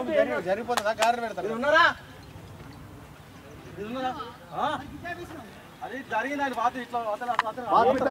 జరిగిపోతుందా కారణం పెడతారు ఉన్నారా ఇది ఉన్నారా? ఆ? అది జరిగిందండి వాత ఇట్లా అతను అతను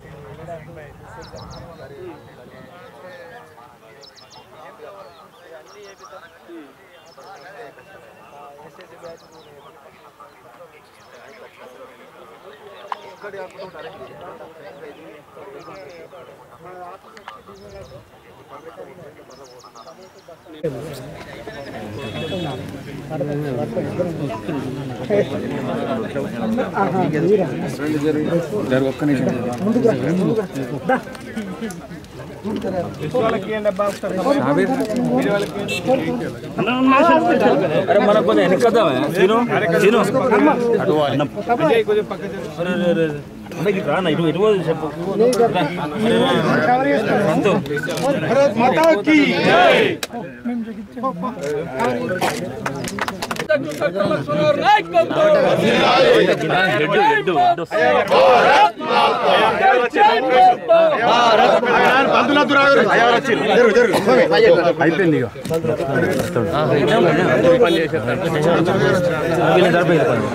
అరే మనకు కొంచెం వెనకద్దామే సీను సీను అన్న. అరే, అరే, అరే. అన్న, ఇటు రా అన్న, ఇటు ఇటు పోదు చెప్పు రా. అరే, అరే, అరే. సంతు. ఎడ్డు, ఎడ్డు, ఎడ్డు. వీళ్ళని జరిపోయింది పని.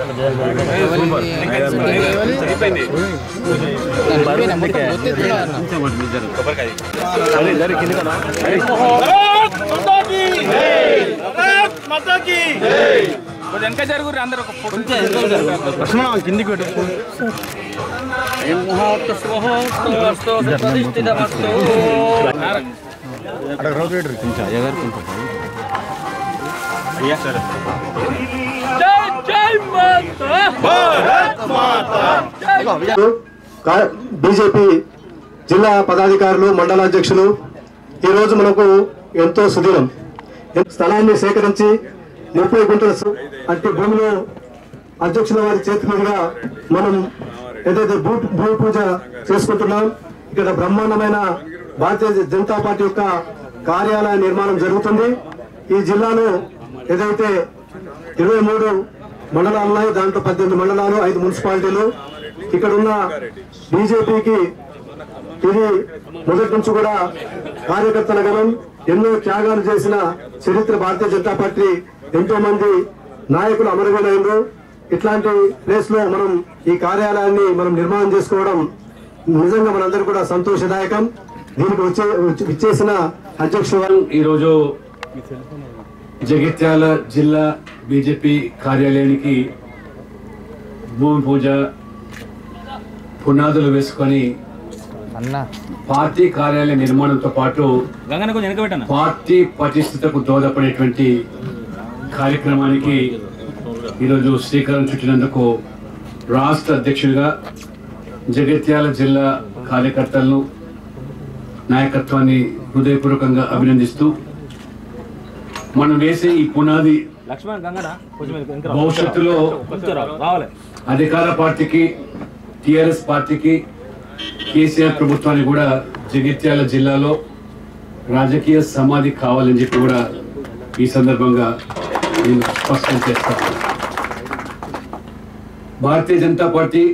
బీజేపీ జిల్లా పదాధికారులు మండలాధ్యక్షులు ఈరోజు మనకు ఎంతో సుదీరం స్థలాన్ని సేకరించి ముప్పై గుంటల సు- అట్టి భూమిలో అధ్యక్షుల వారి చేతి మీదుగా మనం ఏదైతే భూ భూ పూజ చేసుకుంటున్నాం ఇక్కడ బ్రహ్మాండమైన భారతీయ జనతా పార్టీ యొక్క కార్యాలయ నిర్మాణం జరుగుతుంది ఈ జిల్లాలో ఏదైతే ఇరవై మూడు మండలాలు ఉన్నాయి దాంట్లో పద్దెనిమిది మండలాలు ఐదు మున్సిపాలిటీలు ఇక్కడ ఉన్న బీజేపీకి ఇది మొదటి నుంచి కూడా కార్యకర్తల గణం ఎన్నో త్యాగాలు చేసిన చరిత్ర భారతీయ జనతా పార్టీ ఎంతో మంది నాయకులు అమరుగైనారు ఇట్లాంటి ప్లేస్ లో మనం ఈ కార్యాలయాన్ని మనం నిర్మాణం చేసుకోవడం నిజంగా మనందరూ కూడా సంతోషదాయకం దీనికి వచ్చే ఇచ్చేసిన అధ్యక్షుడు ఈరోజు జగిత్యాల జిల్లా బీజేపీ కార్యాలయానికి భూమి పూజ పునాదులు వేసుకొని పార్టీ కార్యాలయ నిర్మాణంతో పాటు గంగన్న కొంచెం వెనక పెట్టన్న పార్టీ పటిష్టతకు దోహదపడేటువంటి కార్యక్రమానికి ఈరోజు శ్రీకారం చుట్టినందుకు రాష్ట్ర అధ్యక్షుడిగా జగిత్యాల జిల్లా కార్యకర్తలను నాయకత్వాన్ని హృదయపూర్వకంగా అభినందిస్తూ మనం వేసే ఈ పునాది లక్ష్మణ్ గంగన్న కొంచెం వెనక- వెనక రా. భవిష్యత్తులో కొంచెం రా, రావాలి అధికార పార్టీకి టిఆర్ఎస్ పార్టీకి కేసీఆర్ ప్రభుత్వానికి కూడా జగిత్యాల జిల్లాలో రాజకీయ సమాధి కావాలని చెప్పి కూడా ఈ సందర్భంగా నేను స్పష్టం చేస్తాను భారతీయ జనతా పార్టీ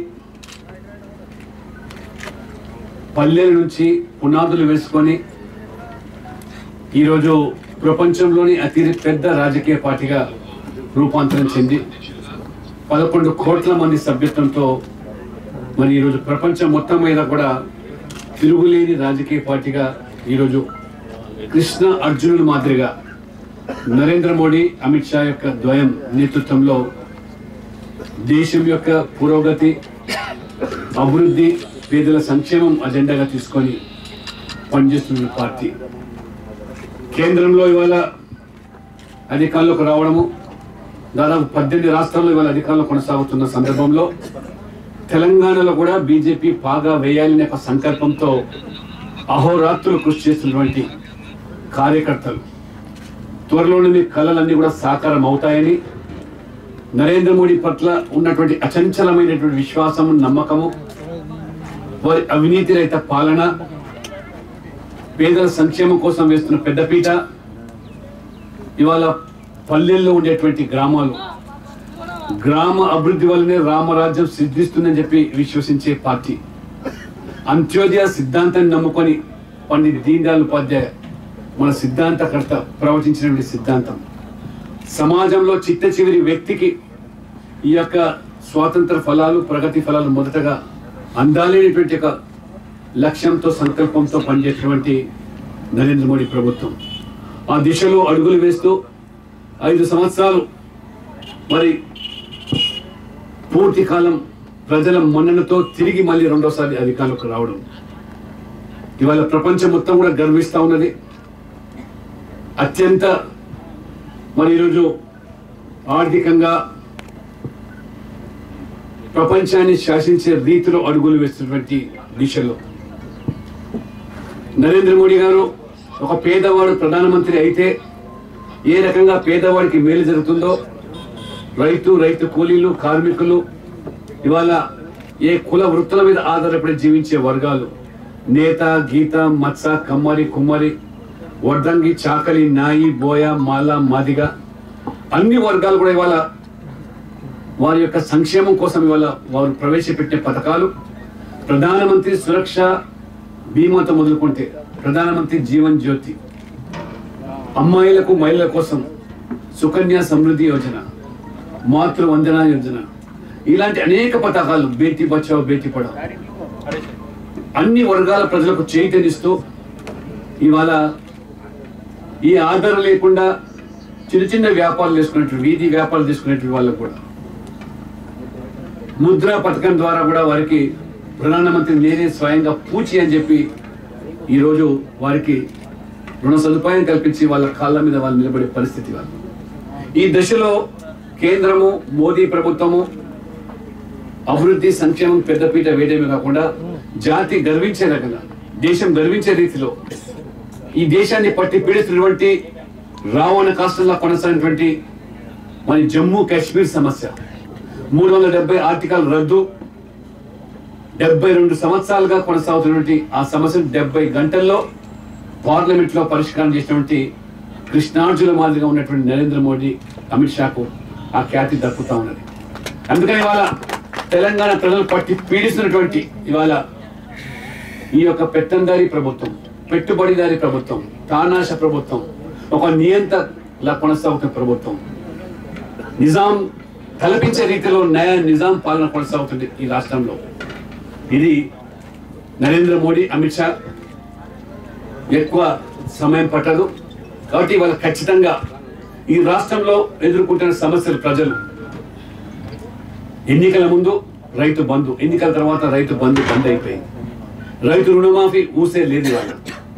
పల్లెల నుంచి పునాదులు వేసుకొని ఈరోజు ప్రపంచంలోని అతి పెద్ద రాజకీయ పార్టీగా రూపాంతరం చెంది పదకొండు కోట్ల మంది సభ్యత్వంతో మరి ఈరోజు ప్రపంచం మొత్తం మీద కూడా తిరుగులేని రాజకీయ పార్టీగా ఈరోజు కృష్ణ అర్జునుల మాదిరిగా నరేంద్ర మోడీ అమిత్ షా యొక్క ద్వయం నేతృత్వంలో దేశం యొక్క పురోగతి అభివృద్ధి పేదల సంక్షేమం అజెండాగా తీసుకొని పనిచేస్తున్న పార్టీ కేంద్రంలో ఇవాళ అధికారంలోకి రావడము దాదాపు పద్దెనిమిది రాష్ట్రాల్లో ఇవాళ అధికారంలో కొనసాగుతున్న సందర్భంలో తెలంగాణలో కూడా బీజేపీ పాగా వేయాలనే ఒక సంకల్పంతో అహోరాత్రులు కృషి చేస్తున్నటువంటి కార్యకర్తలు త్వరలోనే మీ కళలన్నీ కూడా సాకారం అవుతాయని నరేంద్ర మోడీ పట్ల ఉన్నటువంటి అచంచలమైనటువంటి విశ్వాసము నమ్మకము వారి అవినీతి రహిత పాలన పేదల సంక్షేమం కోసం వేస్తున్న పెద్దపీట ఇవాళ పల్లెల్లో ఉండేటువంటి గ్రామాలు గ్రామ అభివృద్ధి వల్లనే రామరాజ్యం సిద్ధిస్తుందని చెప్పి విశ్వసించే పార్టీ అంత్యోదయ సిద్ధాంతాన్ని నమ్ముకొని పండిత్ దీన్ దయాళ్ ఉపాధ్యాయ మన సిద్ధాంతకర్త ప్రవచించినటువంటి సిద్ధాంతం సమాజంలో చిట్ట చివరి వ్యక్తికి ఈ యొక్క స్వాతంత్ర ఫలాలు ప్రగతి ఫలాలు మొదటగా అందాలేనటువంటి ఒక లక్ష్యంతో సంకల్పంతో పనిచేసినటువంటి నరేంద్ర మోడీ ప్రభుత్వం ఆ దిశలో అడుగులు వేస్తూ ఐదు సంవత్సరాలు మరి పూర్తి కాలం ప్రజల మన్ననతో తిరిగి మళ్ళీ రెండోసారి అధికారంలోకి రావడం ఇవాళ ప్రపంచం మొత్తం కూడా గర్విస్తా ఉన్నది అత్యంత మరి ఈరోజు ఆర్థికంగా ప్రపంచాన్ని శాసించే రీతిలో అడుగులు వేస్తున్నటువంటి దిశలో నరేంద్ర మోడీ గారు ఒక పేదవాడు ప్రధానమంత్రి అయితే ఏ రకంగా పేదవాడికి మేలు జరుగుతుందో రైతు రైతు కూలీలు కార్మికులు ఇవాళ ఏ కుల వృత్తుల మీద ఆధారపడి జీవించే వర్గాలు నేత గీత మత్స కమ్మరి కుమ్మరి వడ్రంగి చాకలి నాయి బోయ మాల మాదిగ అన్ని వర్గాలు కూడా ఇవాళ వారి యొక్క సంక్షేమం కోసం ఇవాళ వారు ప్రవేశపెట్టే పథకాలు ప్రధానమంత్రి సురక్ష బీమాతో మొదలుకుంటే ప్రధానమంత్రి జీవన్ జ్యోతి అమ్మాయిలకు మహిళల కోసం సుకన్య సమృద్ధి యోజన మాతృ వందన యోజన ఇలాంటి అనేక పథకాలు బేటీ బచావ్ బేటీ పడావ్ అన్ని వర్గాల ప్రజలకు చైతన్యస్తూ ఇవాళ ఈ ఆధారం లేకుండా చిన్న చిన్న వ్యాపారాలు చేసుకునేటువంటి వీధి వ్యాపారాలు చేసుకునేటువంటి వాళ్ళకు కూడా ముద్రా పథకం ద్వారా కూడా వారికి ప్రధానమంత్రి నేనే స్వయంగా పూచి అని చెప్పి ఈరోజు వారికి రుణ సదుపాయం కల్పించి వాళ్ళ కాళ్ళ మీద వాళ్ళు నిలబడే పరిస్థితి వాళ్ళు ఈ దశలో కేంద్రము మోదీ ప్రభుత్వము అభివృద్ధి సంక్షేమం పెద్దపీట వేయడమే కాకుండా జాతి గర్వించే రకంగా దేశం గర్వించే రీతిలో ఈ దేశాన్ని పట్టి పీడిస్తున్నటువంటి రావణ కాష్టంలో కొనసాగినటువంటి మన జమ్మూ కాశ్మీర్ సమస్య మూడు వందల డెబ్బై ఆర్టికల్ రద్దు డెబ్బై రెండు సంవత్సరాలుగా కొనసాగుతున్నటువంటి ఆ సమస్యను డెబ్బై గంటల్లో పార్లమెంట్ లో పరిష్కారం చేసినటువంటి కృష్ణార్జున మాదిరిగా ఉన్నటువంటి నరేంద్ర మోడీ అమిత్ షాకు ఆ ఖ్యాతి దక్కుతా ఉన్నది అందుకని ఇవాళ తెలంగాణ ప్రజలు పట్టి పీడిస్తున్నటువంటి ఇవాళ ఈ యొక్క పెత్తందారి ప్రభుత్వం పెట్టుబడిదారి ప్రభుత్వం తానాశ ప్రభుత్వం ఒక నియంతలా కొనసాగుతున్న ప్రభుత్వం నిజాం కల్పించే రీతిలో న్యాయ నిజాం పాలన కొనసాగుతుంది ఈ రాష్ట్రంలో ఇది నరేంద్ర మోడీ అమిత్ షా ఎక్కువ సమయం పట్టదు కాబట్టి వాళ్ళు ఖచ్చితంగా ఈ రాష్ట్రంలో ఎదుర్కొంటున్న సమస్యలు ప్రజలు ఎన్నికల ముందు రైతు బంధు ఎన్నికల తర్వాత రైతు బంధు బంద్ అయిపోయింది రైతు రుణమాఫీ ఊసే లేదు ఇవాళ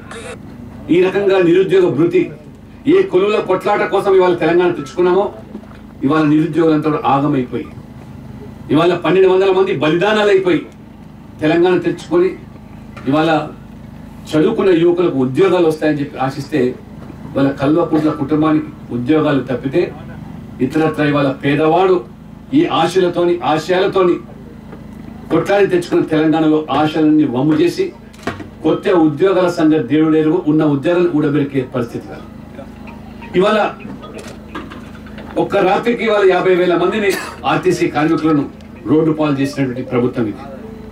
ఈ రకంగా నిరుద్యోగ భృతి ఏ కొలువుల కొట్లాట కోసం ఇవాళ తెలంగాణ తెచ్చుకున్నామో ఇవాళ నిరుద్యోగులంతా కూడా ఆగమైపోయి ఇవాళ పన్నెండు వందల మంది బలిదానాలు అయిపోయి తెలంగాణ తెచ్చుకొని ఇవాళ చదువుకున్న యువకులకు ఉద్యోగాలు వస్తాయని చెప్పి ఆశిస్తే వాళ్ళ కల్వకుంట్ల కుటుంబానికి ఉద్యోగాలు తప్పితే ఇతరత్ర ఇవాళ పేదవాడు ఈ ఆశలతోని ఆశయాలతోని కొట్లాడి తెచ్చుకున్న తెలంగాణలో ఆశలన్నీ వమ్ము చేసి కొత్త ఉద్యోగాల సంగతి దేవుడు ఎరుగు ఉన్న ఉద్యోగాలను ఊడబెరికే పరిస్థితి కాదు ఇవాళ ఒక్క రాత్రికి ఇవాళ యాభై వేల మందిని ఆర్టీసీ కార్మికులను రోడ్డు పాలు చేసినటువంటి ప్రభుత్వం ఇది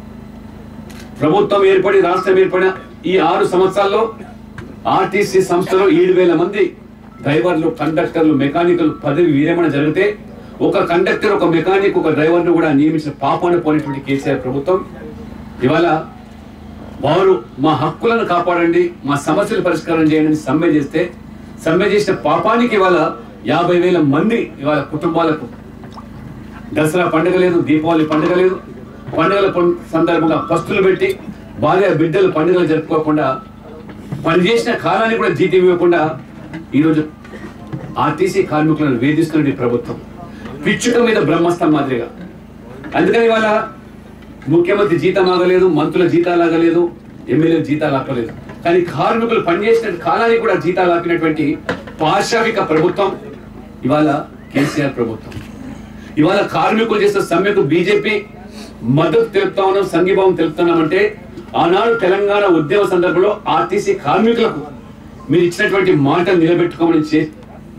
ప్రభుత్వం ఏర్పడి రాష్ట్రం ఏర్పడిన ఈ ఆరు సంవత్సరాల్లో ఆర్టీసీ సంస్థలో ఏడు వేల మంది డ్రైవర్లు కండక్టర్లు మెకానికల్ పదవి విరమణ జరిగితే ఒక కండక్టర్ ఒక మెకానిక్ ఒక డ్రైవర్ను కూడా నియమించిన పాపాన్ని పోయినటువంటి కేసీఆర్ ప్రభుత్వం ఇవాళ వారు మా హక్కులను కాపాడండి మా సమస్యలు పరిష్కారం చేయండి అని సమ్మె చేస్తే సమ్మె చేసిన పాపానికి ఇవాళ యాభై వేల మంది ఇవాళ కుటుంబాలకు దసరా పండుగ లేదు దీపావళి పండుగ లేదు పండుగల పం- సందర్భంగా పస్తులు పెట్టి భార్య బిడ్డలు పండుగలు జరుపుకోకుండా పనిచేసిన కాలాన్ని కూడా జీతం ఇవ్వకుండా ఈరోజు ఆర్టీసీ కార్మికులను వేధిస్తున్న ఈ ప్రభుత్వం పిచ్చుక మీద బ్రహ్మస్థం మాదిరిగా అందుకని ఇవాళ ముఖ్యమంత్రి జీతం ఆగలేదు మంత్రుల జీతాలు ఆగలేదు ఎమ్మెల్యే జీతాలు ఆపలేదు కానీ కార్మికులు పనిచేసిన కాలానికి కూడా జీతాలు ఆపినటువంటి పాశావిక ప్రభుత్వం ఇవాళ కేసీఆర్ ప్రభుత్వం ఇవాళ కార్మికులు చేసిన సమ్మెకు బీజేపీ మద్దతు తెలుపుతా ఉన్నాం సంఘీభావం తెలుపుతున్నామంటే ఆనాడు తెలంగాణ ఉద్యమ సందర్భంలో ఆర్టీసీ కార్మికులకు మీరు ఇచ్చినటువంటి మాట నిలబెట్టుకోమని చే-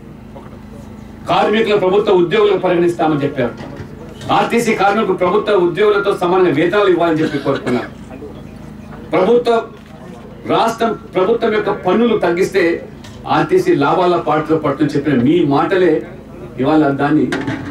కార్మికుల ప్రభుత్వ ఉద్యోగులకు పరిగణిస్తామని చెప్పారు ఆర్టీసీ కార్మికులు ప్రభుత్వ ఉద్యోగులతో సమానంగా వేతనాలు ఇవ్వాలని చెప్పి కోరుకున్నారు ప్రభుత్వ రాష్ట్రం ప్రభుత్వం యొక్క పన్నులు తగ్గిస్తే ఆర్టీసీ లాభాల పాటలో పడుతుందని చెప్పిన మీ మాటలే ఇవాళ దాన్ని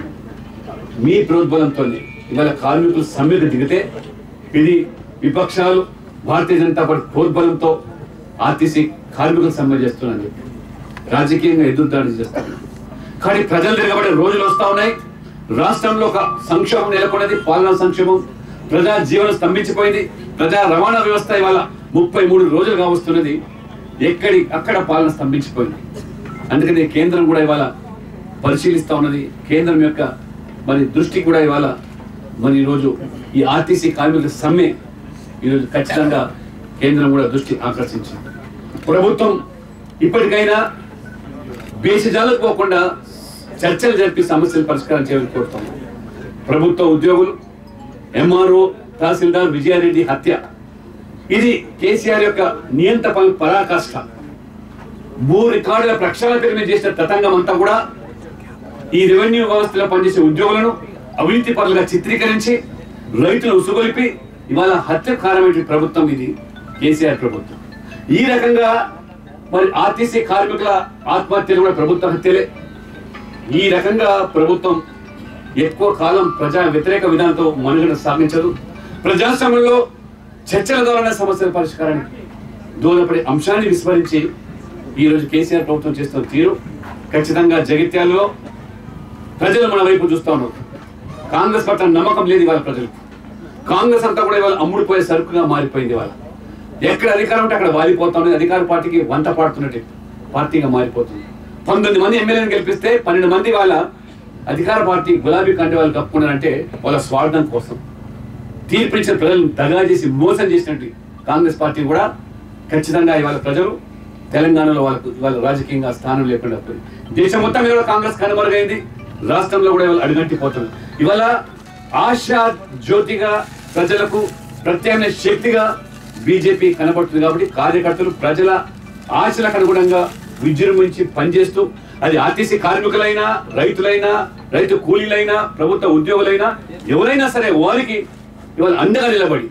మీ ప్రోద్బలంతో ఇవాళ కార్మికులు సమ్మెకు దిగితే ఇది విపక్షాలు భారతీయ జనతా పార్టీ ప్రోద్బలంతో ఆర్టీసీ కార్మికులు సమ్మె చేస్తున్నారని చెప్పి రాజకీయంగా ఎదురుదాడి చేస్తారు కానీ ప్రజలు తిరగబడే రోజులు వస్తా ఉన్నాయి రాష్ట్రంలో ఒక సంక్షోభం నెలకొన్నది పాలనా సంక్షోభం ప్రజా జీవనం స్తంభించిపోయింది ప్రజా రవాణా వ్యవస్థ ఇవాళ ముప్పై మూడు రోజులుగా వస్తున్నది ఎక్కడి అక్కడ పాలన స్తంభించిపోయింది అందుకని కేంద్రం కూడా ఇవాళ పరిశీలిస్తా ఉన్నది కేంద్రం యొక్క మరి దృష్టి కూడా ఇవాళ మరి ఈరోజు ఈ ఆర్టీసీ కార్మికుల సమ్మె ఈరోజు ఖచ్చితంగా కేంద్రం కూడా దృష్టి ఆకర్షించింది ప్రభుత్వం ఇప్పటికైనా బేసిజాలకు పోకుండా చర్చలు జరిపి సమస్యలు పరిష్కారం చేయాలని కోరుతాం ప్రభుత్వ ఉద్యోగులు ఎంఆర్ఓ తహసీల్దార్ విజయారెడ్డి హత్య ఇది కేసీఆర్ యొక్క నియంత పలు పరాకాష్ట భూ రికార్డుల ప్రక్షాళన పేరు మీద చేసిన తతంగం అంతా కూడా ఈ రెవెన్యూ వ్యవస్థలో పనిచేసే ఉద్యోగులను అవినీతి పరులుగా చిత్రీకరించి రైతులు ఉసుగొలిపి ఇవాళ హత్య కారమైన ప్రభుత్వం ఇది కేసీఆర్ ప్రభుత్వం ఈ రకంగా మరి ఆర్టీసీ కార్మికుల ఆత్మహత్యలు కూడా ప్రభుత్వ హత్యలే ఈ రకంగా ప్రభుత్వం ఎక్కువ కాలం ప్రజా వ్యతిరేక విధానంతో మనుగడ సాగించదు ప్రజాస్వామ్యంలో చర్చల ద్వారా సమస్యల పరిష్కారానికి దూరపడే అంశాన్ని విస్మరించి ఈ రోజు కేసీఆర్ ప్రభుత్వం చేస్తున్న తీరు ఖచ్చితంగా జగిత్యాలలో ప్రజలు మన వైపు చూస్తా ఉన్నారు కాంగ్రెస్ పట్ల నమ్మకం లేదు ఇవాళ ప్రజలకు కాంగ్రెస్ అంతా కూడా ఇవాళ అమ్ముడిపోయే సరుకుగా మారిపోయింది ఇవాళ ఎక్కడ అధికారం ఉంటే అక్కడ వాలిపోతా ఉన్నది అధికార పార్టీకి వంట పాడుతున్నట్టు పార్టీగా మారిపోతుంది పంతొమ్మిది మంది ఎమ్మెల్యేలను గెలిపిస్తే పన్నెండు మంది వాళ్ళ అధికార పార్టీ గులాబీ కంటే వాళ్ళు కప్పుకున్నారంటే వాళ్ళ స్వార్థం కోసం తీర్పు ఇచ్చిన ప్రజలను దగా చేసి మోసం చేసినట్టు కాంగ్రెస్ పార్టీ కూడా ఖచ్చితంగా ఇవాళ ప్రజలు తెలంగాణలో వాళ్ళకు ఇవాళ రాజకీయంగా స్థానం లేకుండా పోయింది దేశం మొత్తం మీద కూడా కాంగ్రెస్ కనుమరుగైంది రాష్ట్రంలో కూడా ఇవాళ అడుగంటిపోతుంది ఇవాళ ఆశా జ్యోతిగా ప్రజలకు ప్రత్యామ్నాయ శక్తిగా బీజేపీ కనబడుతుంది కాబట్టి కార్యకర్తలు ప్రజల ఆశలకు అనుగుణంగా విజృంభించి పనిచేస్తూ అది ఆర్టీసీ కార్మికులైనా రైతులైనా రైతు కూలీలైనా ప్రభుత్వ ఉద్యోగులైనా ఎవరైనా సరే వారికి ఇవాళ అండగా నిలబడి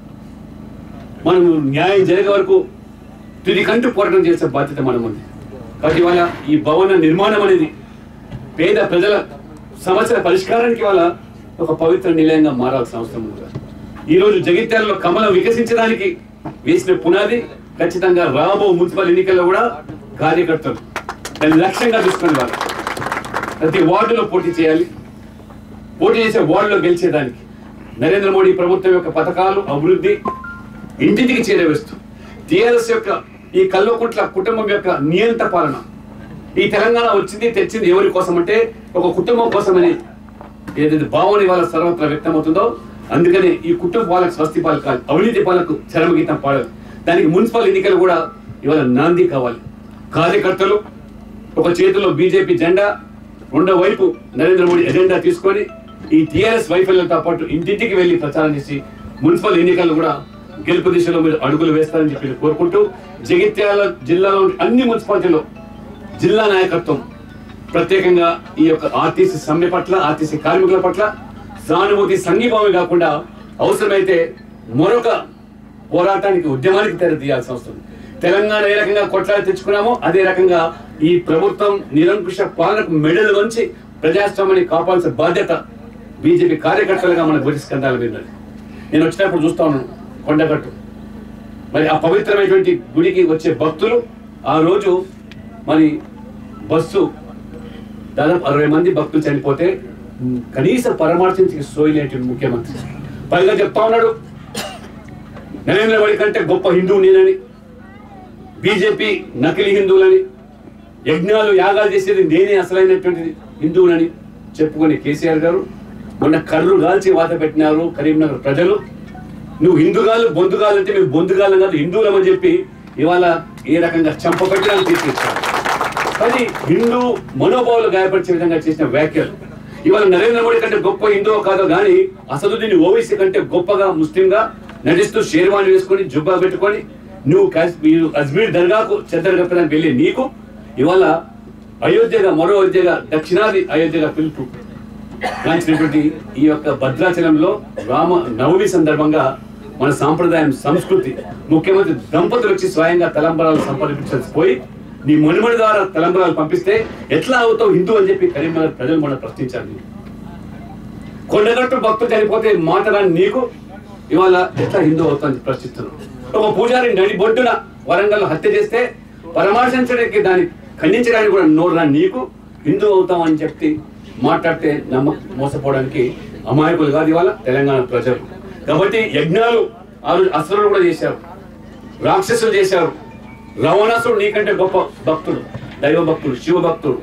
మనం న్యాయం జరిగే వరకు తుది కంటూ పోరాటం చేసే బాధ్యత మనం ఉంది కాబట్టి ఇవాళ ఈ భవన నిర్మాణం అనేది పేద ప్రజల సమస్యల పరిష్కారానికి ఇవాళ ఒక పవిత్ర నిలయంగా మారాల్సిన అవసరం ఉంది ఈ రోజు జగిత్యాలలో కమలం వికసించడానికి వేసిన పునాది ఖచ్చితంగా రాబో మున్సిపల్ ఎన్నికల్లో కూడా కార్యకర్తలు దాన్ని లక్ష్యంగా తీసుకుని వాళ్ళు ప్రతి వార్డులో పోటీ చేయాలి పోటీ చేసే వార్డులో గెలిచేదానికి నరేంద్ర మోడీ ప్రభుత్వం యొక్క పథకాలు అభివృద్ధి ఇంటింటికి చేరవేస్తూ టిఆర్ఎస్ యొక్క ఈ కల్వకుంట్ల కుటుంబం యొక్క నియంత పాలన ఈ తెలంగాణ వచ్చింది తెచ్చింది ఎవరి కోసం అంటే ఒక కుటుంబం కోసమని ఏదైతే భావన ఇవాళ సర్వత్రా వ్యక్తమవుతుందో అందుకనే ఈ కుటుంబ పాలకు స్వస్తి పాలకాలి అవినీతి పాలకు చరమగీతం పాడాలి దానికి మున్సిపల్ ఎన్నికలు కూడా ఇవాళ నాంది కావాలి కార్యకర్తలు ఒక చేతిలో బీజేపీ జెండా రెండో వైపు నరేంద్ర మోడీ ఎజెండా తీసుకొని ఈ టీఆర్ఎస్ వైఫల్యంతో పాటు ఇంటింటికి వెళ్లి ప్రచారం చేసి మున్సిపల్ ఎన్నికలు కూడా గెలుపు దిశలో మీరు అడుగులు వేస్తారని చెప్పి కోరుకుంటూ జగిత్యాల జిల్లాలో అన్ని మున్సిపాలిటీలో జిల్లా నాయకత్వం ప్రత్యేకంగా ఈ యొక్క ఆర్టీసీ సమ్మె పట్ల ఆర్టీసీ కార్మికుల పట్ల సానుభూతి సంఘీభావం కాకుండా అవసరమైతే మరొక పోరాటానికి ఉద్యమానికి తెర తీయాల్సిన అవసరం ఉంది. తెలంగాణ ఏ రకంగా కొట్లాడి తెచ్చుకున్నామో అదే రకంగా ఈ ప్రభుత్వం నిరంకుశ పాలనకు మెడలు వంచి ప్రజాస్వామ్యాన్ని కాపాల్సిన బాధ్యత బీజేపీ కార్యకర్తలుగా మన గురిస్కందాల మీద ఉన్నది. నేను వచ్చినప్పుడు చూస్తా ఉన్నాను కొండగట్టు మరి ఆ పవిత్రమైనటువంటి గుడికి వచ్చే భక్తులు ఆ రోజు మరి బస్సు దాదాపు అరవై మంది భక్తులు చనిపోతే ఉమ్, కనీస పరామర్శించి సోయలేటి ముఖ్యమంత్రి పైగా చెప్తా ఉన్నాడు నరేంద్ర మోడీ కంటే గొప్ప హిందువు నేనని బీజేపీ నకిలీ హిందువులని యజ్ఞాలు యాగాలు చేసేది నేనే అసలైనటువంటిది హిందువులని చెప్పుకొని కేసీఆర్ గారు మొన్న కర్రు కాల్చి వాత పెట్టినారు కరీంనగర్ ప్రజలు నువ్వు హిందుగాలు బొందుగాలు అంటే మేము బొందుగాలం కాదు హిందువులమని చెప్పి ఇవాళ ఏ రకంగా చంపబెట్టడానికి తీర్చిచ్చారు కానీ హిందూ మనోభావాలు గాయపరిచే విధంగా చేసిన వ్యాఖ్యలు ఇవాళ నరేంద్ర మోడీ కంటే గొప్ప హిందువు కాదో కానీ అసదుద్దీన్ ఓవైసీ కంటే గొప్పగా ముస్లింగా నటిస్తూ షేర్వాణి వేసుకొని జుబ్బా పెట్టుకొని నువ్వు కాశ్- మీరు అజ్మీర్ దర్గాకు చెద్దరు కప్పడానికి వెళ్ళి నీకు ఇవాళ అయోధ్యగా మరో అయోధ్యగా దక్షిణాది అయోధ్యగా పిలుపు కాంచినటువంటి ఈ యొక్క భద్రాచలంలో రామ నవమి సందర్భంగా మన సాంప్రదాయం సంస్కృతి ముఖ్యమంత్రి దంపతులు వచ్చి స్వయంగా తలంబరాలు సంపాదించాల్సి పోయి నీ మనుమడి ద్వారా తలంబరాలు పంపిస్తే ఎట్లా అవుతావు హిందూ అని చెప్పి కరీంనగర్ ప్రజలు మనం ప్రశ్నించారు నిన్ను. కొండగట్టు భక్తులు చనిపోతే మాటరాని నీకు ఇవాళ ఎట్లా హిందూ అవుతాను ప్రశ్నిస్తున్నావు ఒక పూజారి నడి బొడ్డున వరంగల్ హత్య చేస్తే పరామర్శించడానికి దాన్ని ఖండించడానికి కూడా నోరు రాని నీకు హిందూ అవుతాం అని చెప్పి మాట్లాడితే నమ్మ మోసపోవడానికి అమాయకులు కాదు ఇవాళ తెలంగాణ ప్రజలు కాబట్టి యజ్ఞాలు ఆ రోజు అసురులు కూడా చేశారు రాక్షసులు చేశారు రావణాసుడు నీకంటే గొప్ప భక్తుడు దైవ భక్తుడు శివ భక్తుడు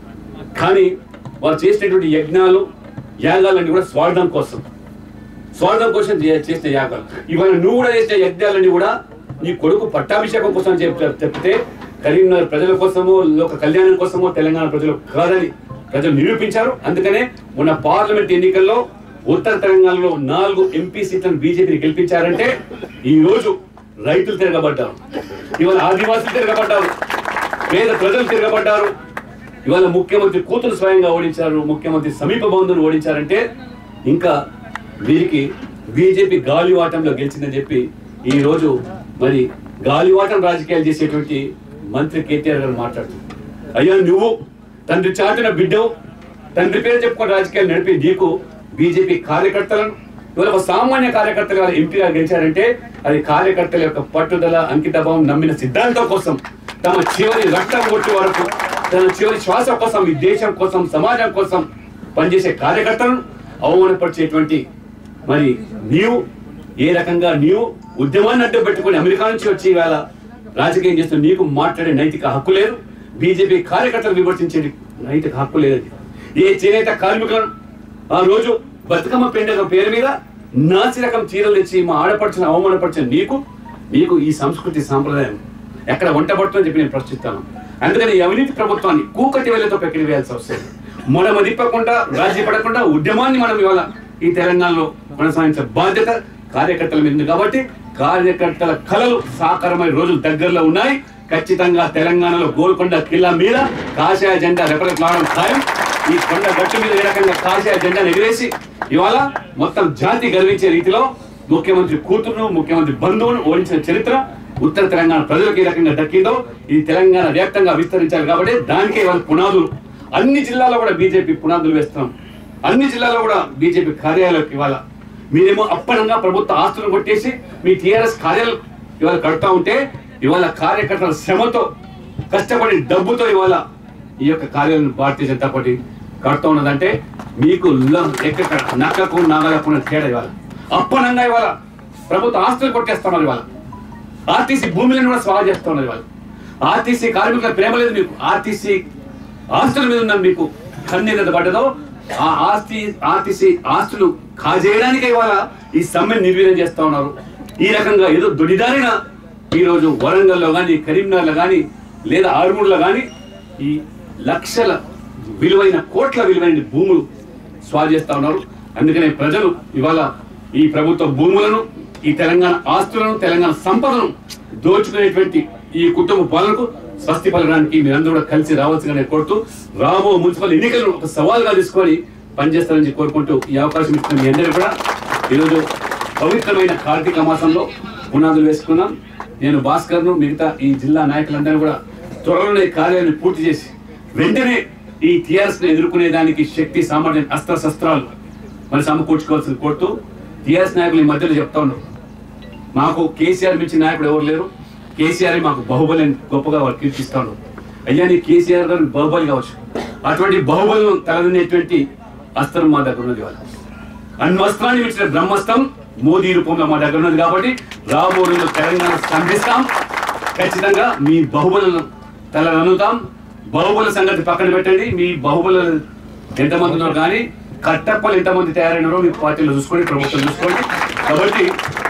కానీ వారు చేసినటువంటి యజ్ఞాలు యాగాలన్నీ కూడా స్వార్థం కోసం స్వార్థం కోసం చే- చేసిన యాగాలు ఇవాళ నువ్వు కూడా చేసిన యజ్ఞాలన్నీ కూడా నీ కొడుకు పట్టాభిషేకం కోసం చెప్పి చెప్తే కరీంనగర్ ప్రజల కోసమో లోక కళ్యాణం కోసమో తెలంగాణ ప్రజలు కాదని ప్రజలు నిరూపించారు అందుకనే మొన్న పార్లమెంట్ ఎన్నికల్లో ఉత్తర తెలంగాణలో నాలుగు ఎంపీ సీట్లను బీజేపీని గెలిపించారంటే ఈ రోజు రైతులు తిరగబడ్డారు ఇవాళ ఆదివాసులు తిరగబడ్డారు పేద ప్రజలు తిరగబడ్డారు ఇవాళ ముఖ్యమంత్రి కూతురు స్వయంగా ఓడించారు ముఖ్యమంత్రి సమీప బంధువులు ఓడించారంటే ఇంకా వీరికి బీజేపీ గాలివాటంలో గెలిచిందని చెప్పి ఈ రోజు మరి గాలివాటం రాజకీయాలు చేసేటువంటి మంత్రి కేటీఆర్ గారు మాట్లాడుతున్నారు అయ్యా నువ్వు తండ్రి చాటున బిడ్డవు తండ్రి పేరు చెప్పుకొని రాజకీయాలు నడిపి నీకు బీజేపీ కార్యకర్తలను ఇవాళ ఒక సామాన్య కార్యకర్తలు వాళ్ళ ఎంపీగా గెలిచారంటే అది కార్యకర్తల యొక్క పట్టుదల అంకితభావం నమ్మిన సిద్ధాంతం కోసం తమ చివరి రక్తం కొట్టి వరకు తన చివరి శ్వాస కోసం ఈ దేశం కోసం సమాజం కోసం పనిచేసే కార్యకర్తలను అవమానపరిచేటువంటి మరి నీవు ఏ రకంగా నీవు ఉద్యమాన్ని అడ్డం పెట్టుకొని అమెరికా నుంచి వచ్చి ఇవాళ రాజకీయం చేస్తున్న నీకు మాట్లాడే నైతిక హక్కు లేదు బీజేపీ కార్యకర్తలు విమర్శించే నైతిక హక్కు లేదు ఏ చేనేత కార్మికులను ఆ రోజు బతుకమ్మ పండుగ పేరు మీద నాసి రకం చీరలు తెచ్చి మా ఆడపడిచిన అవమానపరిచిన నీకు నీకు ఈ సంస్కృతి సాంప్రదాయం ఎక్కడ వంట పడుతుందని చెప్పి నేను ప్రశ్నిస్తాను అందుకని ఈ అవినీతి ప్రభుత్వాన్ని కూకటి వేలతో పెక్కడి వేయాల్సి వస్తుంది మనం తిప్పకుండా రాజీ పడకుండా ఉద్యమాన్ని మనం ఇవాళ ఈ తెలంగాణలో కొనసాగించే బాధ్యత కార్యకర్తల మీద ఉంది కాబట్టి కార్యకర్తల కళలు సాకారమైన రోజులు దగ్గరలో ఉన్నాయి ఖచ్చితంగా తెలంగాణలో గోల్కొండ కిల్లా మీద కాషాయ జెండా రెపరెపలాడడం ఖాయం ఈ కొండ గట్టు మీద ఏ రకంగా కాషాయ జెండా ఎగిరేసి ఇవాళ మొత్తం జాతి గర్వించే రీతిలో ముఖ్యమంత్రి కూతురును ముఖ్యమంత్రి బంధువును ఓడించిన చరిత్ర ఉత్తర తెలంగాణ ప్రజలకు ఏ రకంగా దక్కిందో ఈ తెలంగాణ వ్యాప్తంగా విస్తరించాలి కాబట్టి దానికే ఇవాళ పునాదులు అన్ని జిల్లాల్లో కూడా బీజేపీ పునాదులు వేస్తున్నాం అన్ని జిల్లాల్లో కూడా బీజేపీ కార్యాలయాలకు ఇవాళ మీరేమో అప్పనంగా ప్రభుత్వ ఆస్తులను కొట్టేసి మీ టీఆర్ఎస్ కార్యాలయం ఇవాళ కడతా ఉంటే ఇవాళ కార్యకర్తల శ్రమతో కష్టపడి డబ్బుతో ఇవాళ ఈ యొక్క కార్యాలయం భారతీయ జనతా పార్టీ కడుతూ ఉన్నదంటే మీకు ల- ఎక్కడ నక్కకు నాగలకు ఉన్న తేడా ఇవాళ అప్పనంగా ఇవాళ ప్రభుత్వ ఆస్తులు కొట్టేస్తున్నారు ఇవాళ ఆర్టీసీ భూములను కూడా స్వాహా చేస్తున్నారు ఇవాళ ఆర్టీసీ కార్మికుల ప్రేమ లేదు మీకు ఆర్టీసీ ఆస్తుల మీద ఉన్న మీకు కన్నీరు పడ్డదో ఆ ఆస్తి ఆర్టీసీ ఆస్తులు కాజేయడానికే ఇవాళ ఈ సమ్మెను నిర్వీర్యం చేస్తా ఉన్నారు ఈ రకంగా ఏదో దొడిదారిన ఈ రోజు వరంగల్లో కానీ కరీంనగర్లో కానీ లేదా ఆరుమూరులో కానీ ఈ లక్షల విలువైన కోట్ల విలువైన భూములు స్వాధ చేస్తా ఉన్నారు అందుకనే ప్రజలు ఇవాళ ఈ ప్రభుత్వ భూములను ఈ తెలంగాణ ఆస్తులను తెలంగాణ సంపదను దోచుకునేటువంటి ఈ కుటుంబ పాలనకు స్వస్తి పలకడానికి మీరందరూ కూడా కలిసి రావాల్సిందిగా నేను కోరుతూ రాబో మున్సిపల్ ఎన్నికలను ఒక సవాల్గా తీసుకొని పనిచేస్తారని కోరుకుంటూ ఈ అవకాశం ఇస్తున్న మీ అందరూ కూడా ఈరోజు పవిత్రమైన కార్తీక మాసంలో పునాదులు వేసుకున్నాం నేను భాస్కర్ను మిగతా ఈ జిల్లా నాయకులందరూ కూడా త్వరలోనే ఈ కార్యాలను పూర్తి చేసి వెంటనే ఈ టీఆర్ఎస్ ను ఎదుర్కొనే దానికి శక్తి సామర్థ్యం అస్త్ర శస్త్రాలు మరి సమకూర్చుకోవాల్సింది కోరుతూ టీఆర్ఎస్ నాయకులు ఈ మధ్యలో చెప్తా ఉన్నారు మాకు కేసీఆర్ మించిన నాయకుడు ఎవరు లేరు కేసీఆర్ మాకు బాహుబలి అని గొప్పగా వారు కీర్తిస్తా ఉన్నారు అయ్యా నీ కేసీఆర్ గారు బాహుబలి కావచ్చు అటువంటి బాహుబలను తలదనేటువంటి అస్త్రం మా దగ్గర ఉన్నది వాళ్ళు అణ్వస్త్రాన్ని మించిన బ్రహ్మస్త్రం మోదీ రూపంలో మా దగ్గర ఉన్నది కాబట్టి రాబో రోజుల్లో తెలంగాణ సంధిస్తాం ఖచ్చితంగా మీ బాహుబలను తల అనుతాం బాహుబల సంగతి పక్కన పెట్టండి మీ బాహుబల ఎంతమంది ఉన్నారు కానీ కట్టప్పలు ఎంతమంది తయారైనారో మీ పార్టీలో చూసుకోండి ప్రభుత్వం చూసుకోండి కాబట్టి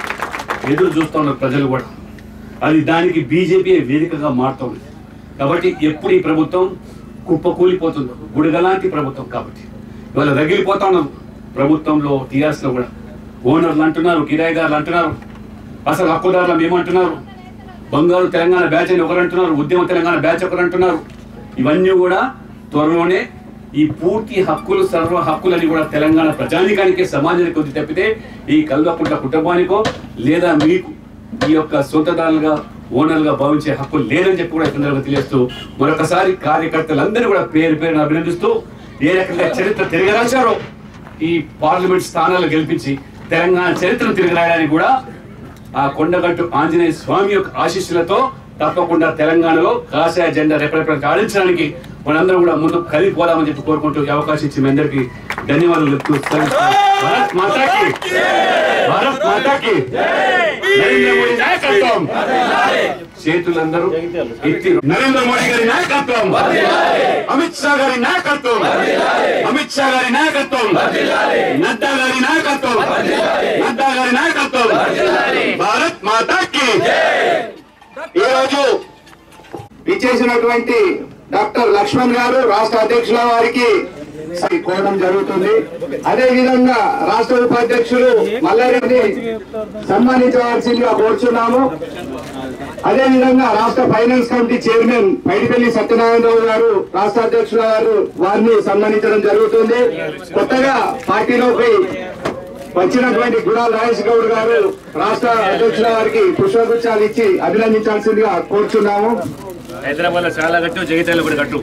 ఎదురు చూస్తా ఉన్నారు ప్రజలు కూడా అది దానికి బీజేపీ వేదికగా మారుతోంది కాబట్టి ఎప్పుడు ఈ ప్రభుత్వం కుప్పకూలిపోతుందో గుడిగలాంటి ప్రభుత్వం కాబట్టి ఇవాళ రగిలిపోతా ఉన్నారు ప్రభుత్వంలో టీఆర్ఎస్ లో కూడా ఓనర్లు అంటున్నారు కిరాయిదారులు అంటున్నారు అసలు హక్కుదారులు ఏమంటున్నారు బంగారు తెలంగాణ బ్యాచ్ అని ఒకరు అంటున్నారు ఉద్యమ తెలంగాణ బ్యాచ్ ఒకరు అంటున్నారు ఇవన్నీ కూడా త్వరలోనే ఈ పూర్తి హక్కులు సర్వ హక్కులని కూడా తెలంగాణ ప్రజానికానికి సమాజానికి వదిలి తప్పితే ఈ కల్వకుంట కుటుంబానికో లేదా మీకు ఈ యొక్క సొంతదారులుగా ఓనర్గా భావించే హక్కు లేదని చెప్పి కూడా ఈ సందర్భంగా తెలియజేస్తూ మరొకసారి కార్యకర్తలందరూ కూడా పేరు పేరును అభినందిస్తూ ఏ రకంగా చరిత్ర తిరగరాశారో ఈ పార్లమెంట్ స్థానాలు గెలిపించి తెలంగాణ చరిత్రను తిరగరాయడానికి కూడా ఆ కొండగట్టు ఆంజనేయ స్వామి యొక్క ఆశీస్సులతో తప్పకుండా తెలంగాణలో కాషాయ జెండా రెపరెపరెంట్ ఆడించడానికి మనందరం కూడా ముందు కలిగిపోదామని చెప్పి కోరుకుంటూ ఈ అవకాశం ఇచ్చి మీ అందరికీ ధన్యవాదాలు చెప్తూ సెలవు. భారత్ మాతాకి భారత్ మాతాకి నరేంద్ర మోడీ నాయకత్వం చేతులందరూ ఎత్తి నరేంద్ర మోడీ గారి నాయకత్వం అమిత్ షా గారి నాయకత్వం అమిత్ షా గారి నాయకత్వం నడ్డా గారి నాయకత్వం నడ్డా గారి నాయకత్వం భారత్ మాతాకి ఈ రోజు ఇచ్చేసినటువంటి డాక్టర్ లక్ష్మణ్ గారు రాష్ట్ర అధ్యక్షుల వారికి కోవడం జరుగుతుంది అదే విధంగా రాష్ట్ర ఉపాధ్యక్షులు మల్లారెడ్డి సన్మానించవలసిందిగా కోరుచున్నాము అదే విధంగా రాష్ట్ర finance committee chairman Paidipalli Satyanarayanarao గారు రాష్ట్ర అధ్యక్షుల గారు వారిని సన్మానించడం జరుగుతుంది కొత్తగా పార్టీలోకి వచ్చినటువంటి గుడాల రాజేష్ గౌడ్ గారు రాష్ట్ర అధ్యక్షుల వారికి పుష్పగుచ్చాలు ఇచ్చి అభినందించాల్సిందిగా కోరుచున్నాము హైదరాబాద్ లో చాలా కట్టు జగిత్యాల కూడా కట్టు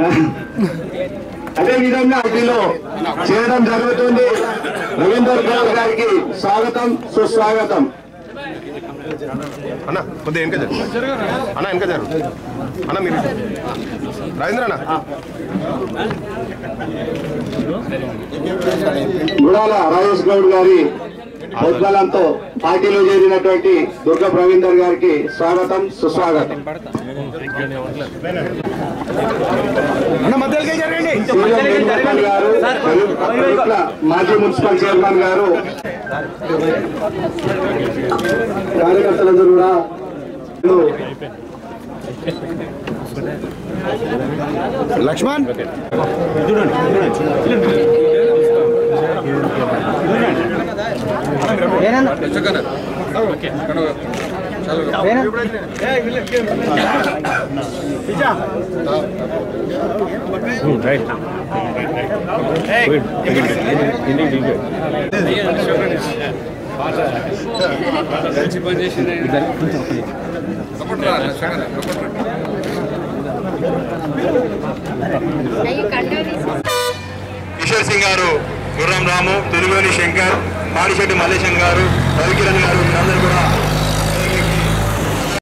అదే విధంగా పార్టీలో చేయడం జరుగుతుంది రవీందర్ గౌడ్ గారికి స్వాగతం సుస్వాగతం అన్న కొద్దిగా వెనక జరు అన్న వెనక జరు అన్న మీరు రాజేంద్ర అన్న గుడాల రాజేష్ గౌడ్ గారి ఉద్బలంతో పార్టీలో చేరినటువంటి దుర్గా ప్రవీందర్ గారికి స్వాగతం సుస్వాగతం సీఎం వేణుగోపాల్ గారు కరుట్ల మాజీ మున్సిపల్ చైర్మన్ గారు కార్యకర్తలందరూ కూడా లక్ష్మణ్ రైట్ అయ్యి కండోరీ కిషోర్ సింగ్ గారు గుర్రం రాము తెలుగుని శంకర్ పాడిశెట్టి మల్లేశం గారు రవికిరణ్ గారు మీరందరూ కూడా